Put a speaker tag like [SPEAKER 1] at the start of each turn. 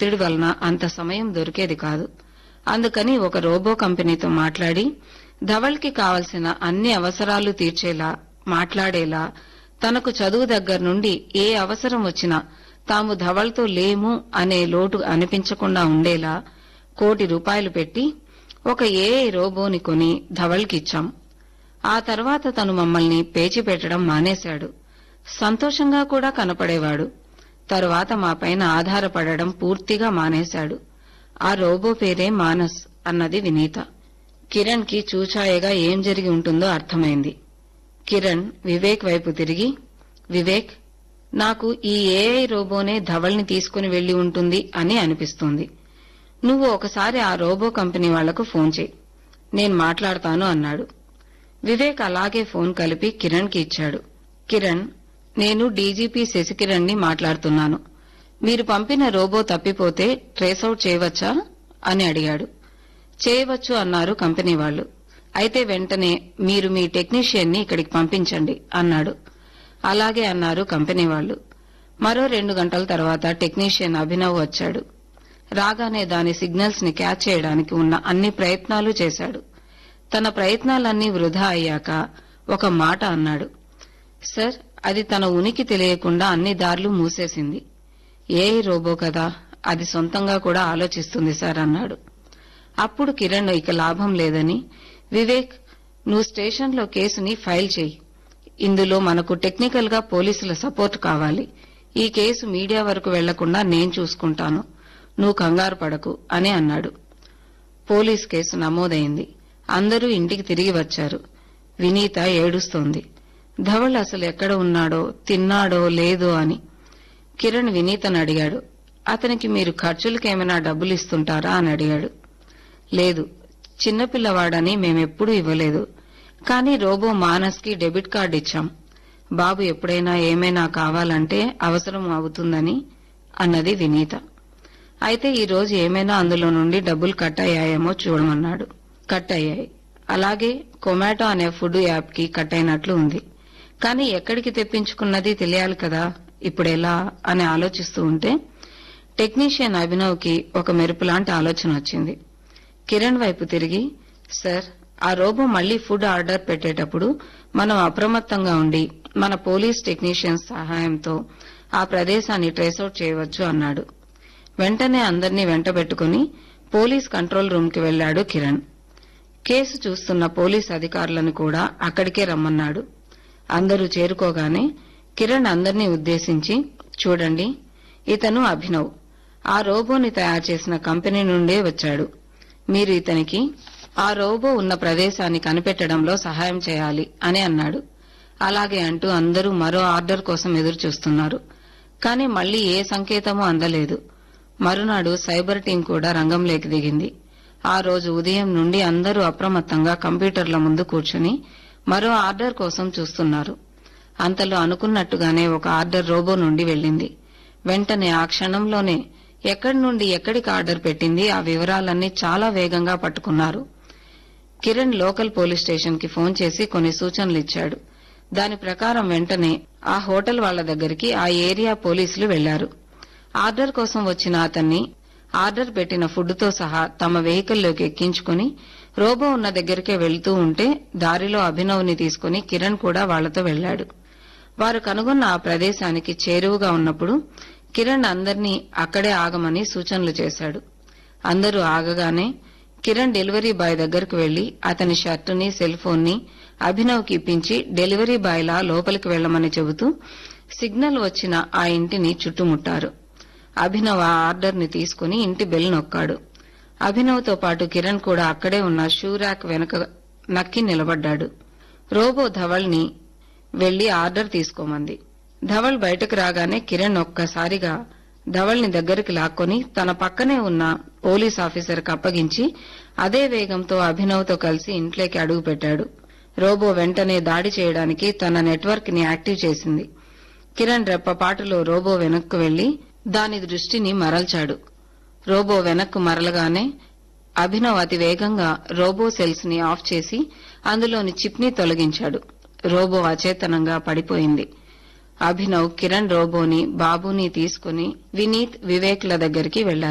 [SPEAKER 1] ఒత్తిడి వలన అంత సమయం దొరికేది కాదు అందుకని ఒక రోబో కంపెనీతో మాట్లాడి ధవల్కి కావలసిన అన్ని అవసరాలు తీర్చేలా మాట్లాడేలా తనకు చదువు దగ్గర నుండి ఏ అవసరం వచ్చినా తాము ధవల్తో లేము అనే లోటు అనిపించకుండా ఉండేలా కోటి రూపాయలు పెట్టి ఒక ఏఐ రోబోని కొని ధవల్కిచ్చాం ఆ తర్వాత తను మమ్మల్ని పేచి పెట్టడం మానేశాడు సంతోషంగా కూడా కనపడేవాడు తరువాత మా పైన ఆధారపడడం పూర్తిగా మానేశాడు ఆ రోబో పేరే మానస్ అన్నది వినీత కిరణ్ కి చూచాయగా ఏం జరిగి ఉంటుందో అర్థమైంది కిరణ్ వివేక్ వైపు తిరిగి వివేక్ నాకు ఈ ఏఐ రోబోనే ధవల్ని తీసుకుని వెళ్లి ఉంటుంది అని అనిపిస్తుంది నువ్వు ఒకసారి ఆ రోబో కంపెనీ వాళ్లకు ఫోన్ చేయి నేను మాట్లాడతాను అన్నాడు వివేక్ అలాగే ఫోన్ కలిపి కిరణ్ కి ఇచ్చాడు కిరణ్ నేను డీజీపీ శశికిరణ్ ని మాట్లాడుతున్నాను మీరు పంపిన రోబో తప్పిపోతే ట్రేసౌట్ చేయవచ్చా అని అడిగాడు చేయవచ్చు అన్నారు కంపెనీ వాళ్ళు అయితే వెంటనే మీరు మీ టెక్నీషియన్ ని ఇక్కడికి పంపించండి అన్నాడు అలాగే అన్నారు కంపెనీ వాళ్ళు మరో రెండు గంటల తర్వాత టెక్నీషియన్ అభినవ్ వచ్చాడు రాగానే దాని సిగ్నల్స్ ని క్యాచ్ చేయడానికి ఉన్న అన్ని ప్రయత్నాలు చేశాడు తన ప్రయత్నాలన్నీ వృధా అయ్యాక ఒక మాట అన్నాడు సార్ అది తన ఉనికి తెలియకుండా అన్ని దారులు మూసేసింది ఏ రోబో కదా అది సొంతంగా కూడా ఆలోచిస్తుంది సార్ అన్నాడు అప్పుడు కిరణ్ ఇక లాభం లేదని వివేక్ నువ్వు స్టేషన్లో కేసుని ఫైల్ చేయి ఇందులో మనకు టెక్నికల్ గా పోలీసుల సపోర్ట్ కావాలి ఈ కేసు మీడియా వరకు వెళ్లకుండా నేను చూసుకుంటాను నువ్వు కంగారు పడకు అని అన్నాడు పోలీస్ కేసు నమోదైంది అందరూ ఇంటికి తిరిగి వచ్చారు వినీత ఏడుస్తోంది ధవళ్ అసలు ఎక్కడ ఉన్నాడో తిన్నాడో లేదో అని కిరణ్ వినీతను అడిగాడు అతనికి మీరు ఖర్చులకేమైనా డబ్బులు ఇస్తుంటారా అని అడిగాడు లేదు చిన్నపిల్లవాడని మేమెప్పుడూ ఇవ్వలేదు కానీ రోబో మానస్కి డెబిట్ కార్డు ఇచ్చాం బాబు ఎప్పుడైనా ఏమైనా కావాలంటే అవసరం అవుతుందని అన్నది వినీత అయితే ఈ రోజు ఏమైనా అందులో నుండి డబ్బులు కట్ అయ్యాయేమో చూడమన్నాడు కట్ అయ్యాయి అలాగే కొమాటో అనే ఫుడ్ యాప్ కి కట్ అయినట్లు ఉంది కానీ ఎక్కడికి తెప్పించుకున్నది తెలియాలి కదా ఇప్పుడెలా అని ఆలోచిస్తూ ఉంటే టెక్నీషియన్ అభినవ్ కి ఒక మెరుపులాంటి ఆలోచన వచ్చింది కిరణ్ వైపు తిరిగి సార్ ఆ రోబో మళ్లీ ఫుడ్ ఆర్డర్ పెట్టేటప్పుడు మనం అప్రమత్తంగా ఉండి మన పోలీస్ టెక్నీషియన్స్ సహాయంతో ఆ ప్రదేశాన్ని ట్రేసౌట్ చేయవచ్చు అన్నాడు వెంటనే అందర్నీ వెంటబెట్టుకుని పోలీస్ కంట్రోల్ రూమ్ కి వెళ్లాడు కిరణ్ కేసు చూస్తున్న పోలీస్ అధికారులను కూడా అక్కడికే రమ్మన్నాడు అందరూ చేరుకోగానే కిరణ్ అందర్నీ ఉద్దేశించి చూడండి ఇతను అభినవ్ ఆ రోబోని తయారు చేసిన కంపెనీ నుండే వచ్చాడు మీరు ఇతనికి ఆ రోబో ఉన్న ప్రదేశాన్ని కనిపెట్టడంలో సహాయం చేయాలి అని అన్నాడు అలాగే అంటూ అందరూ మరో ఆర్డర్ కోసం ఎదురు చూస్తున్నారు కానీ మళ్లీ ఏ సంకేతమూ అందలేదు మరునాడు సైబర్ టీం కూడా రంగంలోకి దిగింది ఆ రోజు ఉదయం నుండి అందరూ అప్రమత్తంగా కంప్యూటర్ల ముందు కూర్చుని మరో ఆర్డర్ కోసం చూస్తున్నారు అంతలో అనుకున్నట్టుగానే ఒక ఆర్డర్ రోబో నుండి వెళ్ళింది వెంటనే ఆ క్షణంలోనే ఎక్కడి నుండి ఎక్కడికి ఆర్డర్ పెట్టింది ఆ వివరాలన్నీ చాలా వేగంగా పట్టుకున్నారు కిరణ్ లోకల్ పోలీస్ స్టేషన్ కి ఫోన్ చేసి కొన్ని సూచనలు ఇచ్చాడు దాని ప్రకారం వెంటనే ఆ హోటల్ వాళ్ల దగ్గరికి ఆ ఏరియా పోలీసులు వెళ్లారు ఆర్డర్ కోసం వచ్చిన అతన్ని ఆర్డర్ పెట్టిన ఫుడ్ తో సహా తమ వెహికల్లోకి ఎక్కించుకుని రోబో ఉన్న దగ్గరికే వెళ్తూ ఉంటే దారిలో అభినవ్ని తీసుకుని కిరణ్ కూడా వాళ్లతో వెళ్లాడు వారు కనుగొన్న ఆ ప్రదేశానికి చేరువుగా ఉన్నప్పుడు కిరణ్ అందర్నీ అక్కడే ఆగమని సూచనలు చేశాడు అందరూ ఆగగానే కిరణ్ డెలివరీ బాయ్ దగ్గరకు వెళ్లి అతని షర్టుని సెల్ ఫోన్ ని అభినవ్కి ఇప్పించి డెలివరీ బాయ్ లా లోపలికి వెళ్లమని చెబుతూ సిగ్నల్ వచ్చిన ఆ ఇంటిని చుట్టుముట్టారు అభినవ్ ఆ ఆర్డర్ ని తీసుకుని ఇంటి బెల్ నొక్కాడు అభినవ్ తో పాటు కిరణ్ కూడా అక్కడే ఉన్న షూ ర్యాక్ వెనక నక్కి నిలబడ్డాడు రోబో ధవల్ని వెళ్లి ఆర్డర్ తీసుకోమంది ధవల్ బయటకు రాగానే కిరణ్ ఒక్కసారిగా ధవల్ని దగ్గరికి లాక్కొని తన పక్కనే ఉన్న పోలీస్ ఆఫీసర్కి అప్పగించి అదే వేగంతో అభినవ్తో కలిసి ఇంట్లోకి అడుగుపెట్టాడు రోబో వెంటనే దాడి చేయడానికి తన నెట్వర్క్ ని యాక్టివ్ చేసింది కిరణ్ రెప్పపాటులో రోబో వెనక్కు వెళ్లి దాని దృష్టిని మరల్చాడు రోబో వెనక్కు మరలగానే అభినవ్ అతి వేగంగా రోబో సెల్స్ ని ఆఫ్ చేసి అందులోని చిప్ ని తొలగించాడు రోబో అచేతనంగా పడిపోయింది అభినవ్ కిరణ్ రోబోని బాబుని తీసుకుని వినీత్ వివేక్ల దగ్గరికి వెళ్లారు